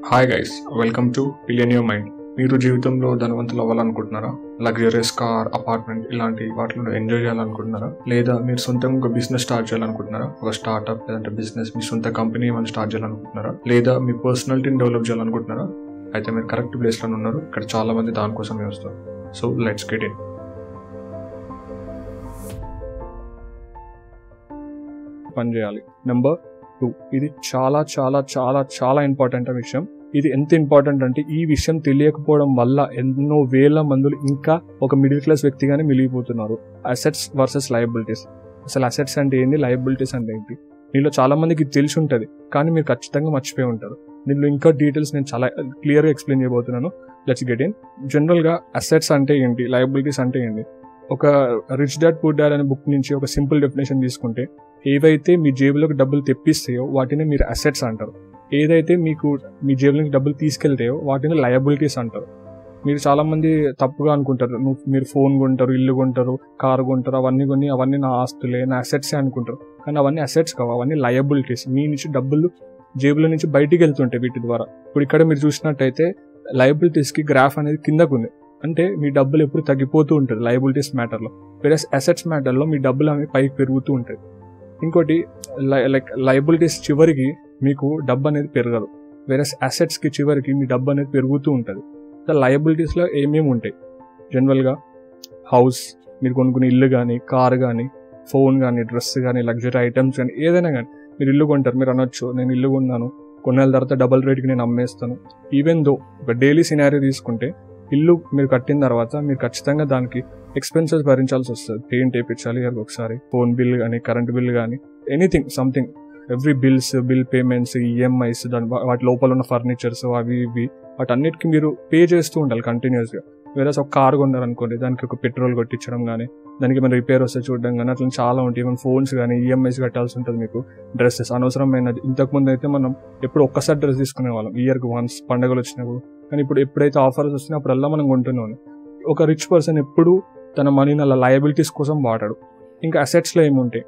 hi guys welcome to billionaire mind మీరు జీవితంలో ధనవంతులు అవ్వాలనుకుంటున్నారా లగ్జరియస్ కార్ అపార్ట్మెంట్ ఇలాంటి వాటిలో ఎంజాయ్ చేయాలనుకుంటున్నారా లేదా మీరు సొంతంగా ఒక బిజినెస్ స్టార్ట్ చేయాలనుకుంటున్నారా ఒక స్టార్ట్అప్ లేదంటే బిజినెస్ మీ సొంత కంపెనీ ఏమైనా స్టార్ట్ చేయాలనుకుంటున్నారా లేదా మీ పర్సనాలిటీని డెవలప్ చేయాలనుకుంటున్నారా అయితే మీరు కరెక్ట్ ప్లేస్లో ఉన్నారు ఇక్కడ చాలా మంది దానికోసమే వస్తారు సో లెట్స్ గెట్ ఇన్ పని చేయాలి నెంబర్ టూ ఇది చాలా చాలా చాలా చాలా ఇంపార్టెంట్ విషయం ఇది ఎంత ఇంపార్టెంట్ అంటే ఈ విషయం తెలియకపోవడం వల్ల ఎన్నో వేల మందులు ఇంకా ఒక మిడిల్ క్లాస్ వ్యక్తిగానే మిగిలిపోతున్నారు అసెట్స్ వర్సెస్ లయబిలిటీస్ అసలు అసెట్స్ అంటే ఏంటి లయబిలిటీస్ అంటే ఏంటి దీనిలో చాలా మందికి తెలిసి ఉంటుంది కానీ మీరు ఖచ్చితంగా మర్చిపోయి ఉంటారు దీనిలో ఇంకా డీటెయిల్స్ నేను చాలా క్లియర్గా ఎక్స్ప్లెయిన్ చేయబోతున్నాను లెట్స్ గెట్ ఇన్ జనరల్గా అసెట్స్ అంటే ఏంటి లయబిలిటీస్ అంటే ఏంటి ఒక రిచ్ డాడ్ పూర్ డాడ్ అనే బుక్ నుంచి ఒక సింపుల్ డెఫినేషన్ తీసుకుంటే ఏవైతే మీ జేబులోకి డబ్బులు తెప్పిస్తాయో వాటిని మీరు అసెట్స్ అంటారు ఏదైతే మీకు మీ జేబులోకి డబ్బులు తీసుకెళ్తాయో వాటిని లయబిలిటీస్ అంటారు మీరు చాలా మంది తప్పుగా అనుకుంటారు నువ్వు మీరు ఫోన్ కొంటారు ఇల్లు కొంటారు కారు కొంటారు అవన్నీ కొని అవన్నీ నా ఆస్తులే నా అసెట్స్ అనుకుంటారు కానీ అవన్నీ అసెట్స్ కావు అవన్నీ లయబిలిటీస్ మీ నుంచి డబ్బులు జేబులో నుంచి బయటికి వెళ్తుంటాయి వీటి ద్వారా ఇప్పుడు ఇక్కడ మీరు చూసినట్టయితే లయబిలిటీస్కి గ్రాఫ్ అనేది కిందకు ఉంది అంటే మీ డబ్బులు ఎప్పుడు తగ్గిపోతూ ఉంటుంది లయబిలిటీస్ మ్యాటర్లో వేరే అసెట్స్ మ్యాటర్లో మీ డబ్బులు అనేవి పైకి పెరుగుతూ ఉంటాయి ఇంకోటి లైక్ లయబిలిటీస్ చివరికి మీకు డబ్బు అనేది పెరగదు వేరే అసెట్స్కి చివరికి మీ డబ్బు అనేది పెరుగుతూ ఉంటుంది లయబిలిటీస్లో ఏమేమి ఉంటాయి జనరల్గా హౌస్ మీరు కొనుక్కునే ఇల్లు కానీ కార్ కానీ ఫోన్ కానీ డ్రెస్ కానీ లగ్జరీ ఐటమ్స్ కానీ ఏదైనా కానీ మీరు ఇల్లు కొంటారు మీరు అనొచ్చు నేను ఇల్లు కొన్నాను కొన్నేళ్ళ తర్వాత డబల్ రేట్కి నేను అమ్మేస్తాను ఈవెన్ దో ఒక డైలీ సినారీ తీసుకుంటే ఇల్లు మీరు కట్టిన తర్వాత మీరు ఖచ్చితంగా దానికి ఎక్స్పెన్సెస్ భరించాల్సి వస్తుంది పెయింట్ వేయించాలి ఒకసారి ఫోన్ బిల్ కానీ కరెంట్ బిల్ కానీ anything something every bills bill payments EMIs దాని వాటి లోపల ఉన్న ఫర్నిచర్స్ అవి ఇవి వాటన్నిటికీ మీరు పే చేస్తూ ఉండాలి కంటిన్యూస్గా వేరే ఒక కార్ కొన్నారనుకోండి దానికి ఒక పెట్రోల్ కొట్టించడం కానీ దానికి ఏమైనా రిపేర్ వస్తే చూడడం కానీ అట్లా చాలా ఉంటాయి ఈవెన్ ఫోన్స్ కానీ ఈఎంఐస్ కట్టాల్సి ఉంటుంది మీకు డ్రెస్సెస్ అనవసరమైనది ఇంతకుముందు అయితే మనం ఎప్పుడు ఒక్కసారి డ్రెస్ తీసుకునే వాళ్ళం ఇయర్కి వన్స్ పండుగలు వచ్చినప్పుడు కానీ ఇప్పుడు ఎప్పుడైతే ఆఫర్స్ వస్తున్నాయో అప్పుడల్లా మనం కొంటున్నాం ఒక రిచ్ పర్సన్ ఎప్పుడు తన మనీని అలా లయబిలిటీస్ కోసం వాడాడు ఇంకా అసెట్స్లో ఏముంటాయి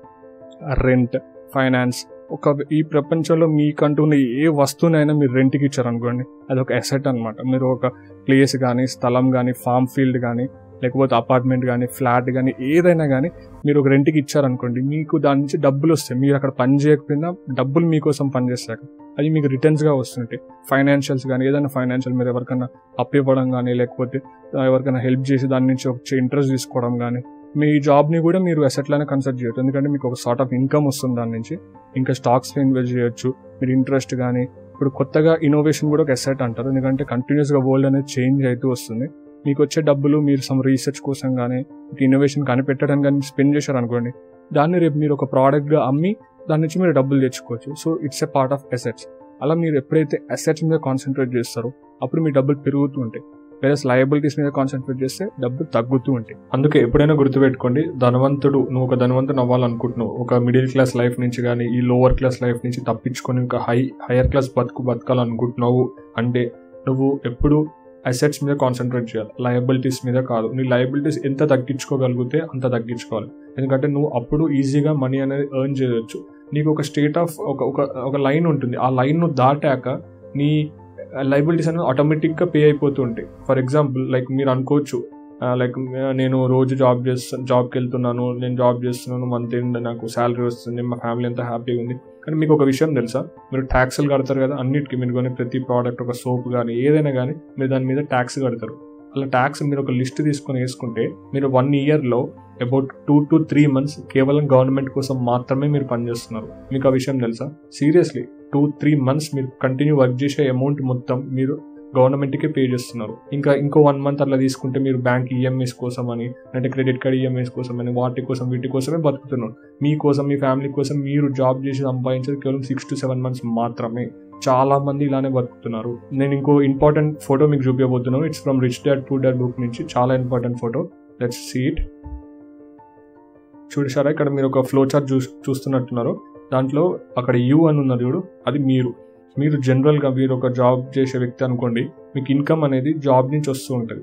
రెంట్ ఫైనాన్స్ ఒక ఈ ప్రపంచంలో మీకంటూ ఉన్న ఏ వస్తువునైనా మీరు రెంట్కి ఇచ్చారనుకోండి అది ఒక అసెట్ అనమాట మీరు ఒక ప్లేస్ కానీ స్థలం కానీ ఫామ్ ఫీల్డ్ కానీ లేకపోతే అపార్ట్మెంట్ కానీ ఫ్లాట్ కానీ ఏదైనా కానీ మీరు ఒక రెంట్కి ఇచ్చారనుకోండి మీకు దాని నుంచి డబ్బులు వస్తాయి మీరు అక్కడ పని చేయకపోయినా డబ్బులు మీకోసం పనిచేస్తాక అది మీకు రిటర్న్స్గా వస్తుంటాయి ఫైనాన్షియల్స్ కానీ ఏదైనా ఫైనాన్షియల్ మీరు ఎవరికైనా అప్పు ఇవ్వడం కానీ లేకపోతే ఎవరికైనా హెల్ప్ చేసి దాని నుంచి ఒక ఇంట్రెస్ట్ తీసుకోవడం కానీ మీ జాబ్ని కూడా మీరు అసెట్లానే కన్సిడర్ చేయొచ్చు ఎందుకంటే మీకు ఒక సార్ట్ ఆఫ్ ఇన్కమ్ వస్తుంది దాని నుంచి ఇంకా స్టాక్స్లో ఇన్వెస్ట్ చేయొచ్చు మీరు ఇంట్రెస్ట్ కానీ ఇప్పుడు కొత్తగా ఇన్నోవేషన్ కూడా ఒక అసెట్ అంటారు ఎందుకంటే కంటిన్యూస్గా వరల్డ్ అనేది చేంజ్ అవుతూ వస్తుంది మీకు వచ్చే డబ్బులు మీరు సమ్ రీసెర్చ్ కోసం కానీ ఇన్నోవేషన్ కానీ పెట్టడానికి కానీ స్పెండ్ చేశారు అనుకోండి దాన్ని రేపు మీరు ఒక ప్రోడక్ట్గా అమ్మి దాని నుంచి మీరు డబ్బులు తెచ్చుకోవచ్చు so it's a part of assets అలా మీరు ఎప్పుడైతే అసెట్స్ మీద కాన్సన్ట్రేట్ చేస్తారో అప్పుడు మీ డబ్బులు పెరుగుతూ ఉంటాయి వేరే లయబిలిటీస్ మీద కాన్సన్ట్రేట్ చేస్తే డబ్బులు తగ్గుతూ ఉంటాయి అందుకే ఎప్పుడైనా గుర్తుపెట్టుకోండి ధనవంతుడు నువ్వు ఒక ధనవంతుడు అవ్వాలనుకుంటున్నావు ఒక మిడిల్ క్లాస్ లైఫ్ నుంచి కానీ ఈ లోవర్ క్లాస్ లైఫ్ నుంచి తప్పించుకొని ఇంకా హై హైయర్ క్లాస్ బతుకు బతకాలనుకుంటున్నావు అంటే నువ్వు ఎప్పుడు అసెట్స్ మీద కాన్సన్ట్రేట్ చేయాలి లయబిలిటీస్ మీద కాదు నీ లయబిలిటీస్ ఎంత తగ్గించుకోగలిగితే అంత తగ్గించుకోవాలి ఎందుకంటే నువ్వు అప్పుడు ఈజీగా మనీ అనేది ఎర్న్ చేయవచ్చు నీకు ఒక స్టేట్ ఆఫ్ ఒక ఒక ఒక లైన్ ఉంటుంది ఆ లైన్ ను దాటాక నీ లైబిలిటీస్ అనేది ఆటోమేటిక్గా పే అయిపోతూ ఉంటాయి ఫర్ ఎగ్జాంపుల్ లైక్ మీరు అనుకోవచ్చు లైక్ నేను రోజు జాబ్ చేస్తాను జాబ్కి వెళ్తున్నాను నేను జాబ్ చేస్తున్నాను మంత్ ఎండ్ నాకు శాలరీ వస్తుంది మా ఫ్యామిలీ అంతా హ్యాపీగా ఉంది కానీ మీకు ఒక విషయం తెలుసా మీరు ట్యాక్స్లు కడతారు కదా అన్నిటికీ మీరు కొన్ని ప్రతి ప్రోడక్ట్ ఒక సోప్ కానీ ఏదైనా కానీ మీరు దాని మీద ట్యాక్స్ కడతారు అలా ట్యాక్స్ మీరు ఒక లిస్ట్ తీసుకొని వేసుకుంటే మీరు వన్ ఇయర్లో about two to three months కేవలం గవర్నమెంట్ కోసం మాత్రమే మీరు పనిచేస్తున్నారు మీకు ఆ విషయం తెలుసా సీరియస్లీ టూ త్రీ మంత్స్ మీరు కంటిన్యూ వర్క్ చేసే అమౌంట్ మొత్తం మీరు గవర్నమెంట్కే పే చేస్తున్నారు ఇంకా ఇంకో వన్ మంత్ అట్లా తీసుకుంటే మీరు బ్యాంక్ ఈఎంఐస్ కోసం అని అంటే క్రెడిట్ కార్డ్ ఈఎంఐస్ కోసం అని వాటి కోసం వీటి కోసమే బతుకుతున్నారు మీకోసం మీ ఫ్యామిలీ కోసం మీరు జాబ్ చేసి సంపాదించేది కేవలం సిక్స్ టు సెవెన్ మంత్స్ మాత్రమే చాలా మంది ఇలానే బతుకుతున్నారు నేను ఇంకో ఇంపార్టెంట్ ఫోటో మీకు చూపించబోతున్నాను it's from rich dad poor dad book నుంచి చాలా ఇంపార్టెంట్ ఫోటో లెట్స్ సీట్ చూసారా ఇక్కడ మీరు ఒక ఫ్లో చార్ట్ చూ చూస్తున్నట్టున్నారు దాంట్లో అక్కడ యూ అని ఉన్నది చూడు అది మీరు మీరు జనరల్గా మీరు ఒక జాబ్ చేసే వ్యక్తి అనుకోండి మీకు ఇన్కమ్ అనేది జాబ్ నుంచి వస్తూ ఉంటుంది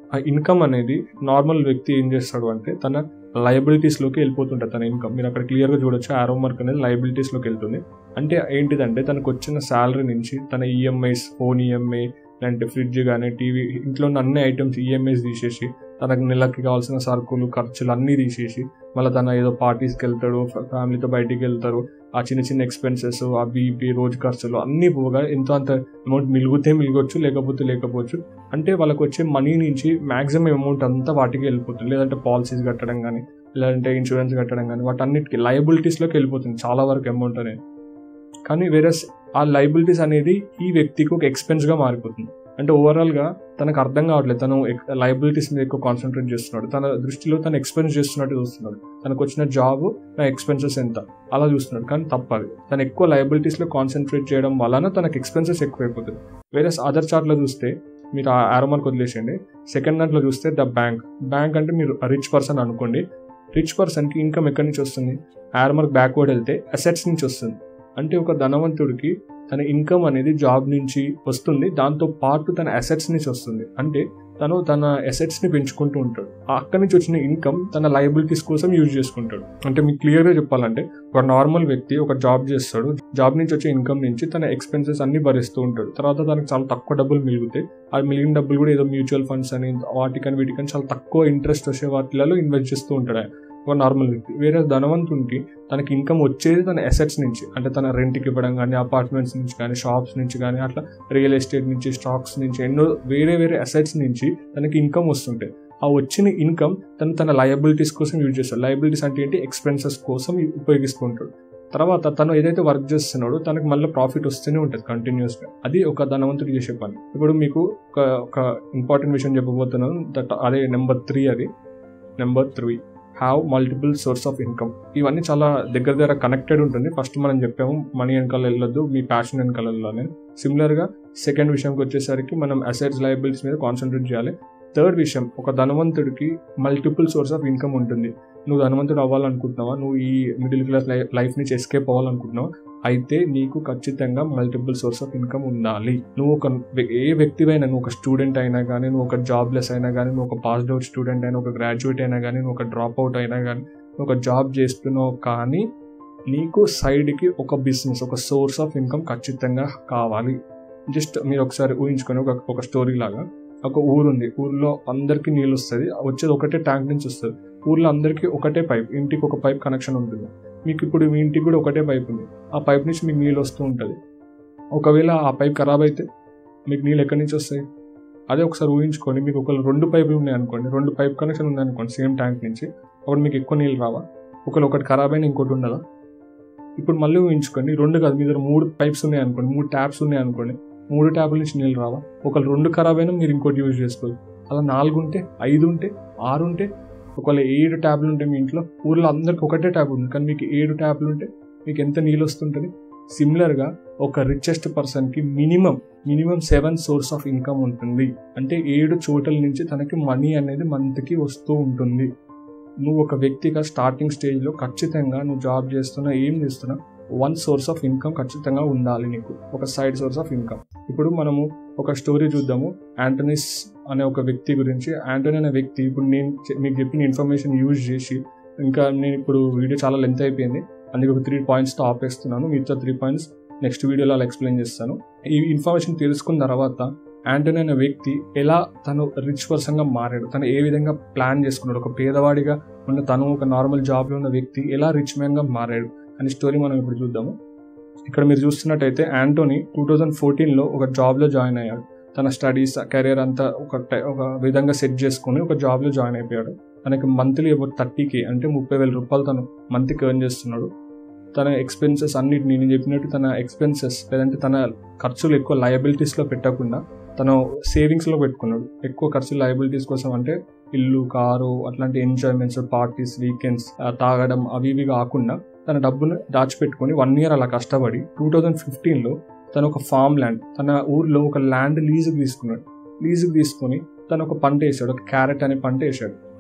ఆ ఇన్కమ్ అనేది నార్మల్ వ్యక్తి ఏం చేస్తాడు అంటే తన లయబిలిటీస్లోకి వెళ్ళిపోతుంటుంది తన ఇన్కమ్ మీరు అక్కడ క్లియర్గా చూడొచ్చు ఆరో మార్క్ అనేది లయబిలిటీస్లోకి వెళ్తుంది అంటే ఏంటిదంటే తనకు వచ్చిన శాలరీ నుంచి తన ఈఎంఐస్ ఫోన్ ఈఎంఐ లేదంటే ఫ్రిడ్జ్ కానీ టీవీ ఇంట్లో ఉన్న అన్ని ఐటమ్స్ ఈఎంఐస్ తీసేసి తనకు నెలకి కావాల్సిన సరుకులు ఖర్చులు అన్నీ తీసేసి మళ్ళీ తన ఏదో పార్టీస్కి వెళ్తాడు ఫ్యామిలీతో బయటికి వెళ్తారు ఆ చిన్న చిన్న ఎక్స్పెన్సెస్ అవి ఇవి రోజు ఖర్చులు అన్నీ పోగా ఎంతో అంత అమౌంట్ మిలుగుతే మిలగొచ్చు లేకపోతే లేకపోవచ్చు అంటే వాళ్ళకి వచ్చే మనీ నుంచి మాక్సిమం అమౌంట్ అంతా వాటికి వెళ్ళిపోతుంది లేదంటే పాలసీస్ కట్టడం కానీ లేదంటే ఇన్సూరెన్స్ కట్టడం కానీ వాటన్నిటికి లయబిలిటీస్లోకి వెళ్ళిపోతుంది చాలా వరకు అమౌంట్ అనేది కానీ వేరే ఆ లైబిలిటీస్ అనేది ఈ వ్యక్తికి ఒక ఎక్స్పెన్స్గా మారిపోతుంది అంటే ఓవరాల్గా తనకు అర్థం కావట్లేదు తను లైబిలిటీస్ మీద ఎక్కువ కాన్సన్ట్రేట్ చేస్తున్నాడు తన దృష్టిలో తను ఎక్స్పెన్స్ చేస్తున్నట్టు చూస్తున్నాడు తనకు వచ్చిన జాబ్ నా ఎక్స్పెన్సెస్ ఎంత అలా చూస్తున్నాడు కానీ తప్పది తను ఎక్కువ లైబిలిటీస్లో కాన్సన్ట్రేట్ చేయడం వలన తనకు ఎక్స్పెన్సెస్ ఎక్కువైపోతుంది వేరే అదర్ చార్ట్లో చూస్తే మీరు ఆ ఆరో మార్క్ వదిలేసండి సెకండ్ దాంట్లో చూస్తే ద బ్యాంక్ బ్యాంక్ అంటే మీరు రిచ్ పర్సన్ అనుకోండి రిచ్ పర్సన్కి ఇన్కమ్ ఎక్కడి నుంచి వస్తుంది ఆరో మార్క్ బ్యాక్వర్డ్ వెళ్తే అసెట్స్ నుంచి వస్తుంది అంటే ఒక ధనవంతుడికి తన ఇన్కమ్ అనేది జాబ్ నుంచి వస్తుంది దాంతో పాటు తన అసెట్స్ నుంచి వస్తుంది అంటే తను తన అసెట్స్ ని పెంచుకుంటూ ఉంటాడు అక్కడి నుంచి వచ్చిన ఇన్కమ్ తన లయబిలిటీస్ కోసం యూజ్ చేసుకుంటాడు అంటే మీకు క్లియర్ గా చెప్పాలంటే ఒక నార్మల్ వ్యక్తి ఒక జాబ్ చేస్తాడు జాబ్ నుంచి వచ్చే ఇన్కమ్ నుంచి తన ఎక్స్పెన్సెస్ అన్ని భరిస్తూ ఉంటాడు తర్వాత తనకు చాలా తక్కువ డబ్బులు మిగులుతాయి ఆ మిగిలిన డబ్బులు కూడా ఏదో మ్యూచువల్ ఫండ్స్ అని వాటికని వీటికని చాలా తక్కువ ఇంట్రెస్ట్ వచ్చే వాటిలలో ఇన్వెస్ట్ చేస్తూ ఉంటాడు ఆయన ఒక నార్మల్ వ్యక్తి వేరే ధనవంతునికి తనకి ఇన్కమ్ వచ్చేది తన అసెట్స్ నుంచి అంటే తన రెంట్కి ఇవ్వడం కానీ అపార్ట్మెంట్స్ నుంచి కానీ షాప్స్ నుంచి కానీ అట్లా రియల్ ఎస్టేట్ నుంచి స్టాక్స్ నుంచి ఎన్నో వేరే వేరే అసెట్స్ నుంచి తనకి ఇన్కమ్ వస్తుంటాయి ఆ వచ్చిన ఇన్కమ్ తను తన లయబిలిటీస్ కోసం యూజ్ చేస్తాడు లయబిలిటీస్ అంటే ఏంటి ఎక్స్పెన్సెస్ కోసం ఉపయోగిస్తుంటాడు తర్వాత తను ఏదైతే వర్క్ చేస్తున్నాడో తనకు మళ్ళీ ప్రాఫిట్ వస్తూనే ఉంటుంది కంటిన్యూస్గా అది ఒక ధనవంతుడు చేసే పని ఇప్పుడు మీకు ఒక ఒక ఇంపార్టెంట్ విషయం చెప్పబోతున్నాను దట్ అదే నెంబర్ త్రీ అది number three have multiple source of income ఇవన్నీ చాలా దగ్గర దగ్గర కనెక్టెడ్ ఉంటుంది ఫస్ట్ మనం చెప్పాము మనీ వెనకాల వెళ్ళొద్దు మీ ప్యాషన్ వెనకాల వెళ్ళాలని సిమిలర్గా సెకండ్ విషయంకి వచ్చేసరికి మనం అసెట్స్ లయబిలిటీస్ మీద కాన్సన్ట్రేట్ చేయాలి థర్డ్ విషయం ఒక ధనవంతుడికి మల్టిపుల్ సోర్స్ ఆఫ్ ఇన్కమ్ ఉంటుంది నువ్వు ధనవంతుడు అవ్వాలనుకుంటున్నావా నువ్వు ఈ మిడిల్ క్లాస్ లైఫ్ నుంచి ఎస్కేప్ అవ్వాలనుకుంటున్నావా అయితే నీకు ఖచ్చితంగా మల్టిపుల్ సోర్స్ ఆఫ్ ఇన్కమ్ ఉండాలి నువ్వు ఒక ఏ వ్యక్తివైనా నువ్వు ఒక స్టూడెంట్ అయినా కానీ నువ్వు ఒక జాబ్లెస్ అయినా కానీ నువ్వు ఒక పాస్డ్ అవుట్ స్టూడెంట్ అయినా ఒక గ్రాడ్యుయేట్ అయినా కానీ నువ్వు ఒక డ్రాప్ అవుట్ అయినా కానీ నువ్వు ఒక జాబ్ చేస్తున్నావు కానీ నీకు సైడ్కి ఒక బిజినెస్ ఒక సోర్స్ ఆఫ్ ఇన్కమ్ ఖచ్చితంగా కావాలి జస్ట్ మీరు ఒకసారి ఊహించుకొని ఒక ఒక స్టోరీ లాగా ఒక ఊరుంది ఊర్లో అందరికీ నీళ్ళు వస్తుంది వచ్చేది ఒకటే ట్యాంక్ నుంచి వస్తుంది ఊర్లో అందరికీ ఒకటే పైప్ ఇంటికి ఒక పైప్ కనెక్షన్ ఉంటుంది మీకు ఇప్పుడు మీ ఇంటికి కూడా ఒకటే పైప్ ఉంది ఆ పైప్ నుంచి మీకు నీళ్ళు వస్తూ ఉంటుంది ఒకవేళ ఆ పైప్ ఖరాబ్ అయితే మీకు నీళ్ళు ఎక్కడి నుంచి వస్తాయి అదే ఒకసారి ఊహించుకోండి మీకు ఒక రెండు పైపులు ఉన్నాయి అనుకోండి రెండు పైప్ కనెక్షన్ ఉంది అనుకోండి సేమ్ ట్యాంక్ నుంచి అప్పుడు మీకు ఎక్కువ నీళ్ళు రావా ఒకవేళ ఒకటి ఖరాబ్ అయినా ఇంకోటి ఉండదా ఇప్పుడు మళ్ళీ ఊహించుకోండి రెండు కాదు మీ దగ్గర మూడు పైప్స్ ఉన్నాయి అనుకోండి మూడు ట్యాప్స్ ఉన్నాయి అనుకోండి మూడు ట్యాపుల నుంచి నీళ్ళు రావా ఒకవేళ రెండు ఖరాబ్ అయినా మీరు ఇంకోటి యూజ్ చేసుకోవచ్చు అలా నాలుగు ఉంటే ఐదు ఉంటే ఆరు ఉంటే ఒకవేళ ఏడు ట్యాబ్లు ఉంటే మీ ఇంట్లో ఊర్లో అందరికి ఒకటే ట్యాబ్ ఉంది కానీ మీకు ఏడు ట్యాబ్లు ఉంటే మీకు ఎంత నీళ్ళు వస్తుంటుంది సిమిలర్గా ఒక రిచెస్ట్ పర్సన్కి minimum minimum seven source of income ఉంటుంది అంటే ఏడు చోట్ల నుంచి తనకి మనీ అనేది మంత్కి వస్తూ ఉంటుంది నువ్వు ఒక వ్యక్తిగా స్టార్టింగ్ స్టేజ్లో ఖచ్చితంగా నువ్వు జాబ్ చేస్తున్నా ఏం చేస్తున్నా వన్ సోర్స్ ఆఫ్ ఇన్కమ్ ఖచ్చితంగా ఉండాలి నీకు ఒక సైడ్ సోర్స్ ఆఫ్ ఇన్కమ్ ఇప్పుడు మనము ఒక స్టోరీ చూద్దాము యాంటనీస్ అనే ఒక వ్యక్తి గురించి యాంటనీ అనే వ్యక్తి ఇప్పుడు నేను మీకు చెప్పిన ఇన్ఫర్మేషన్ యూజ్ చేసి ఇంకా నేను ఇప్పుడు వీడియో చాలా లెంత్ అయిపోయింది అందుకే ఒక త్రీ పాయింట్స్తో ఆపేస్తున్నాను మిగతా త్రీ పాయింట్స్ నెక్స్ట్ వీడియోలో అలా ఎక్స్ప్లెయిన్ చేస్తాను ఈ ఇన్ఫర్మేషన్ తెలుసుకున్న తర్వాత యాంటనీ అనే వ్యక్తి ఎలా తను రిచ్ పర్సన్గా మారాడు తను ఏ విధంగా ప్లాన్ చేసుకున్నాడు ఒక పేదవాడిగా ఉన్న తను ఒక నార్మల్ జాబ్లో ఉన్న వ్యక్తి ఎలా రిచ్ మ్యాన్గా మారాడు అనే స్టోరీ మనం ఇప్పుడు చూద్దాము ఇక్కడ మీరు చూస్తున్నట్టయితే యాంటోనీ టూ థౌజండ్ ఫోర్టీన్లో ఒక జాబ్లో జాయిన్ అయ్యాడు తన స్టడీస్ కెరీర్ అంతా ఒక ఒక విధంగా సెట్ చేసుకుని ఒక జాబ్లో జాయిన్ అయిపోయాడు తనకి మంత్లీ అబౌట్ థర్టీకి అంటే ముప్పై వేల రూపాయలు తను మంత్కి ఎర్న్ చేస్తున్నాడు తన ఎక్స్పెన్సెస్ అన్నిటి నేను చెప్పినట్టు తన ఎక్స్పెన్సెస్ లేదంటే తన ఖర్చులు ఎక్కువ లయబిలిటీస్లో పెట్టకుండా తను సేవింగ్స్లో పెట్టుకున్నాడు ఎక్కువ ఖర్చు లయబిలిటీస్ కోసం అంటే ఇల్లు కారు అట్లాంటి ఎంజాయ్మెంట్స్ పార్టీస్ వీకెండ్స్ తాగడం అవి ఇవి కాకుండా తన డబ్బును దాచిపెట్టుకుని వన్ ఇయర్ అలా కష్టపడి టూ థౌజండ్ ఫిఫ్టీన్లో తను ఒక ఫామ్ ల్యాండ్ తన ఊర్లో ఒక ల్యాండ్ లీజుకి తీసుకున్నాడు లీజుకి తీసుకొని తను ఒక పంట వేసాడు ఒక క్యారెట్ అనే పంట వేసాడు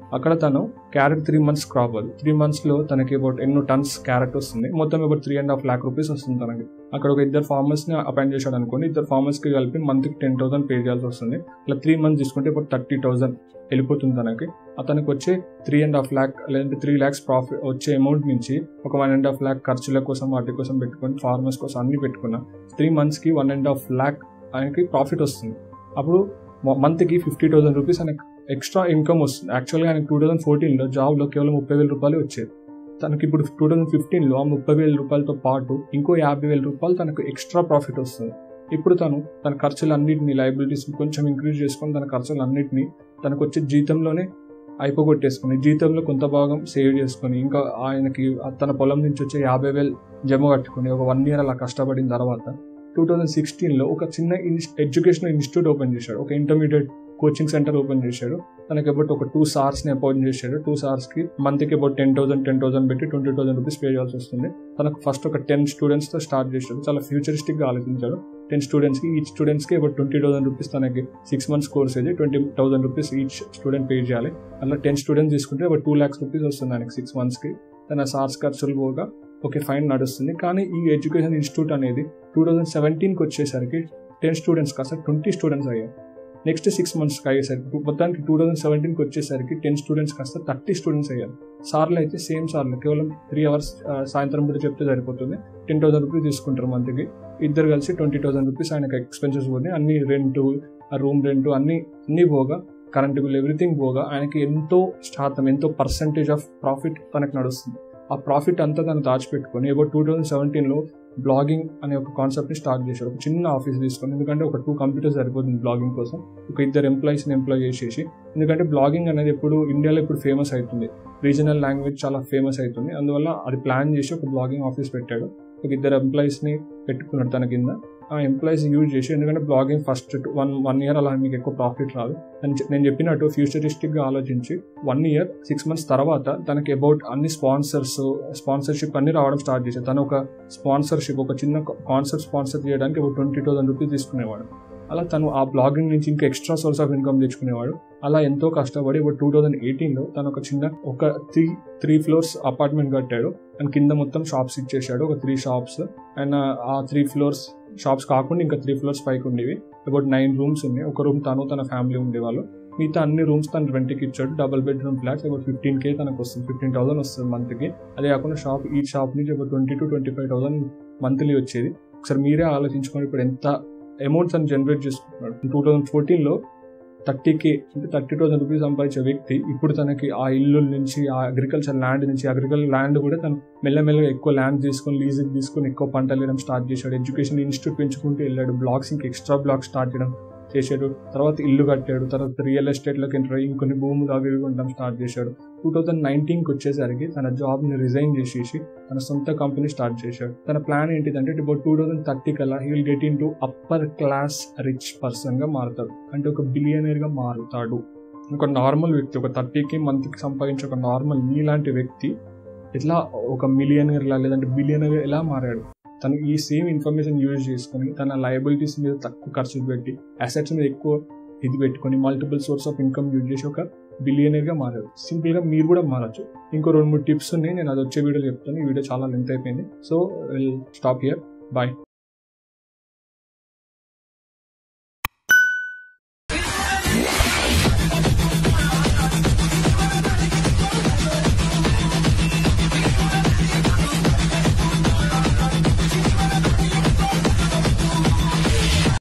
అక్కడ తను క్యారెట్ త్రీ మంత్స్ క్రాప్ అది త్రీ మంత్స్లో తనకి అబౌట్ ఎన్నో టన్స్ క్యారెట్ వస్తుంది మొత్తం about three and half lakh rupees వస్తుంది తనకి అక్కడ ఒక ఇద్దరు ఫార్మర్స్ని అపాయింట్ చేశాడు అనుకోండి ఇద్దరు ఫార్మర్స్కి కలిపి మంత్కి టెన్ థౌసండ్ పే చేయాల్సి వస్తుంది ఇలా త్రీ మంత్స్ తీసుకుంటే ఇప్పుడు థర్టీ థౌసండ్ వెళ్ళిపోతుంది తనకి అతనికి వచ్చే త్రీ అండ్ హాఫ్ ల్యాక్ లేదంటే త్రీ ల్యాక్స్ ప్రాఫిట్ వచ్చే అమౌంట్ నుంచి ఒక వన్ అండ్ హాఫ్ ల్యాక్ ఖర్చుల కోసం వాటి కోసం పెట్టుకొని ఫార్మర్స్ కోసం అన్ని పెట్టుకున్న త్రీ మంత్స్కి వన్ అండ్ హాఫ్ ల్యాక్ ఆయనకి ప్రాఫిట్ వస్తుంది అప్పుడు మంత్కి ఫిఫ్టీ థౌసండ్ రూపీస్ ఆయనకి ఎక్స్ట్రా ఇన్కమ్ వస్తుంది యాక్చువల్గా ఆయనకి టూ థౌసండ్ ఫోర్టీన్లో జాబ్లో కేవలం ముప్పై వేల రూపాయలు వచ్చేది తనకి ఇప్పుడు టూ థౌసండ్ ఫిఫ్టీన్లో ఆ ముప్పై వేల రూపాయలతో పాటు ఇంకో యాభై వేల రూపాయలు తనకు ఎక్స్ట్రా ప్రాఫిట్ వస్తుంది ఇప్పుడు తను తన ఖర్చులు అన్నింటినీ లైబిలిటీస్ కొంచెం ఇంక్రీజ్ చేసుకొని తన ఖర్చులు అన్నింటినీ తనకు వచ్చే జీతంలోనే అయిపోగొట్టేసుకుని జీతంలో కొంత భాగం సేవ్ చేసుకొని ఇంకా ఆయనకి తన పొలం నుంచి వచ్చే యాభై వేలు జమ కట్టుకుని ఒక వన్ ఇయర్ అలా కష్టపడిన తర్వాత టూ థౌజండ్ సిక్స్టీన్లో ఒక చిన్న ఎడ్యుకేషనల్ ఇన్స్టిట్యూట్ ఓపెన్ చేశాడు ఒక ఇంటర్మీడియట్ కోచింగ్ సెంటర్ ఓపెన్ చేశాడు తనకి అబౌట్ ఒక టూ సార్స్ని అపాయింట్ చేశాడు టూ సార్స్కి మంత్కి about ten thousand ten thousand పెట్టి ట్వంటీ థౌసండ్ రూపీస్ పే చేయాల్సి వస్తుంది తనకు ఫస్ట్ ఒక టెన్ స్టూడెంట్స్తో స్టార్ట్ చేశాడు చాలా ఫ్యూచరిస్టిక్గా ఆలోచించాడు టెన్ స్టూడెంట్స్కి ఈచ్ స్టూడెంట్స్కి అబౌట్ ట్వంటీ థౌసండ్ రూపీస్ తనకి సిక్స్ మంత్స్ కోర్స్ అయితే twenty thousand rupees each student pay చేయాలి అలా టెన్ స్టూడెంట్స్ తీసుకుంటే అబౌట్ టూ ల్యాక్స్ రూపీస్ వస్తుంది ఆయనకి సిక్స్ మంత్స్కి తన సార్స్ ఖర్చులు పోగా ఓకే ఫైన్ నడుస్తుంది కానీ ఈ ఎడ్యుకేషన్ ఇన్స్టిట్యూట్ అనేది టూ థౌజండ్ సెవెంటీన్కి వచ్చేసరికి టెన్ స్టూడెంట్స్ కాస్త ట్వంటీ స్టూడెంట్స్ అయ్యాయి నెక్స్ట్ సిక్స్ మంత్స్కి అయ్యేసరికి మొత్తానికి టూ థౌసండ్ సెవెంటీన్కి వచ్చేసరికి టెన్ స్టూడెంట్స్ కాస్త థర్టీ స్టూడెంట్స్ అయ్యారు సార్లు అయితే సేమ్ సార్లు కేవలం త్రీ అవర్స్ సాయంత్రం పూట చెప్తే సరిపోతుంది టెన్ థౌసండ్ రూపీస్ తీసుకుంటారు మంత్కి ఇద్దరు కలిసి ట్వంటీ థౌసండ్ రూపీస్ ఆయనకి ఎక్స్పెన్సెస్ పోతే అన్ని రెంట్ రూమ్ రెంట్ అన్ని అన్ని పోగా కరెంట్ బిల్ ఎవ్రీథింగ్ పోగా ఆయనకి ఎంతో శాతం ఎంతో పర్సంటేజ్ ఆఫ్ ప్రాఫిట్ తనకు నడుస్తుంది ఆ ప్రాఫిట్ అంతా తను దాచిపెట్టుకొని అబౌట్ టూ థౌసండ్ సెవెంటీన్లో బ్లాగింగ్ అనే ఒక కాన్సెప్ట్ని స్టార్ట్ చేశాడు ఒక చిన్న ఆఫీస్ తీసుకొని ఎందుకంటే ఒక టూ కంప్యూటర్స్ సరిపోతుంది బ్లాగింగ్ కోసం ఒక ఇద్దరు ఎంప్లాయీస్ని ఎంప్లాయ్ చేసేసి ఎందుకంటే బ్లాగింగ్ అనేది ఇప్పుడు ఇండియాలో ఇప్పుడు ఫేమస్ అవుతుంది రీజనల్ లాంగ్వేజ్ చాలా ఫేమస్ అవుతుంది అందువల్ల అది ప్లాన్ చేసి ఒక బ్లాగింగ్ ఆఫీస్ పెట్టాడు ఒక ఇద్దరు ఎంప్లాయీస్ని పెట్టుకున్నాడు తన కింద ఆ ఎంప్లాయీస్ యూజ్ చేసి ఎందుకంటే blogging first one one year అలా మీకు ఎక్కువ ప్రాఫిట్ రాదు నేను చెప్పినట్టు ఫ్యూచరిస్టిక్గా ఆలోచించి వన్ ఇయర్ సిక్స్ మంత్స్ తర్వాత తనకి అబౌట్ అన్ని స్పాన్సర్స్ స్పాన్సర్షిప్ అన్ని రావడం స్టార్ట్ చేశారు తను ఒక స్పాన్సర్షిప్ ఒక చిన్న కాన్సర్ట్ స్పాన్సర్ చేయడానికి ఒక ట్వంటీ థౌసండ్ రూపీస్ తీసుకునేవాడు అలా తను ఆ బ్లాగింగ్ నుంచి ఇంకా ఎక్స్ట్రా సోర్స్ ఆఫ్ ఇన్కమ్ తెచ్చుకునేవాడు అలా ఎంతో కష్టపడి ఇప్పుడు టూ థౌజండ్ ఎయిటీన్లో తను ఒక చిన్న ఒక త్రీ త్రీ ఫ్లోర్స్ అపార్ట్మెంట్ కట్టాడు అండ్ కింద మొత్తం షాప్స్ ఇచ్చేసాడు ఒక త్రీ షాప్స్ అండ్ ఆ త్రీ ఫ్లోర్స్ షాప్స్ కాకుండా ఇంకా త్రీ ఫ్లోర్స్ పైకి ఉండేవి అబౌట్ నైన్ రూమ్స్ ఉన్నాయి ఒక రూమ్ తను తన ఫ్యామిలీ ఉండేవాళ్ళు మిగతా అన్ని రూమ్స్ తను రెంట్కి ఇచ్చాడు double bedroom flats about fifteen K తనకు వస్తుంది ఫిఫ్టీన్ థౌసండ్ వస్తుంది మంత్కి అదే కాకుండా షాప్ ఈ షాప్ నుంచి ఒక twenty to twenty five thousand monthly వచ్చేది ఒకసారి మీరే ఆలోచించుకొని ఇప్పుడు ఎంత అమౌంట్స్ అని జనరేట్ చేసుకుంటున్నాడు టూ థౌజండ్ ఫోర్టీన్లో థర్టీ కే అంటే థర్టీ థౌసండ్ రూపీస్ సంపాదించే వ్యక్తి ఇప్పుడు తనకి ఆ ఇల్లు నుంచి ఆ అగ్రికల్చర్ ల్యాండ్ నుంచి అగ్రికల్చర్ ల్యాండ్ కూడా తను మెల్లమెల్లగా ఎక్కువ ల్యాండ్ తీసుకొని లీజ్కి తీసుకొని ఎక్కువ పంటలు వేయడం స్టార్ట్ చేశాడు ఎడ్యుకేషన్ ఇన్స్టిట్యూట్ పెంచుకుంటూ వెళ్ళాడు బ్లాగ్స్ ఇంకా ఎక్స్ట్రా బ్లాగ్ స్టార్ట్ చేయడం చేశాడు తర్వాత ఇల్లు కట్టాడు తర్వాత రియల్ ఎస్టేట్లోకి ఎంటర్ అయ్యి ఇంకొన్ని భూములు అవి ఇవి ఉండడం స్టార్ట్ చేశాడు టూ థౌజండ్ నైన్టీన్కి వచ్చేసరికి తన జాబ్ని రిజైన్ చేసేసి తన సొంత కంపెనీ స్టార్ట్ చేశాడు తన ప్లాన్ ఏంటిదంటే ఇప్పుడు టూ థౌజండ్ థర్టీ కల్లా he will get into upper class rich పర్సన్గా మారుతాడు అంటే ఒక బిలియనర్గా మారుతాడు ఒక నార్మల్ వ్యక్తి ఒక థర్టీకి మంత్కి సంపాదించే ఒక నార్మల్ మీలాంటి వ్యక్తి ఇట్లా ఒక మిలియనర్లా లేదంటే బిలియనర్ ఎలా మారాడు తను ఈ సేమ్ ఇన్ఫర్మేషన్ యూజ్ చేసుకొని తన లయబిలిటీస్ మీద తక్కువ ఖర్చు పెట్టి అసెట్స్ మీద ఎక్కువ ఇది పెట్టుకొని multiple source of income use చేసి ఒక బిలియనర్గా మారాడు సింపుల్గా మీరు కూడా మారచ్చు ఇంకో రెండు మూడు టిప్స్ ఉన్నాయి నేను అది వచ్చే వీడియో చెప్తాను ఈ వీడియో చాలా లెంత్ అయిపోయింది so will stop here bye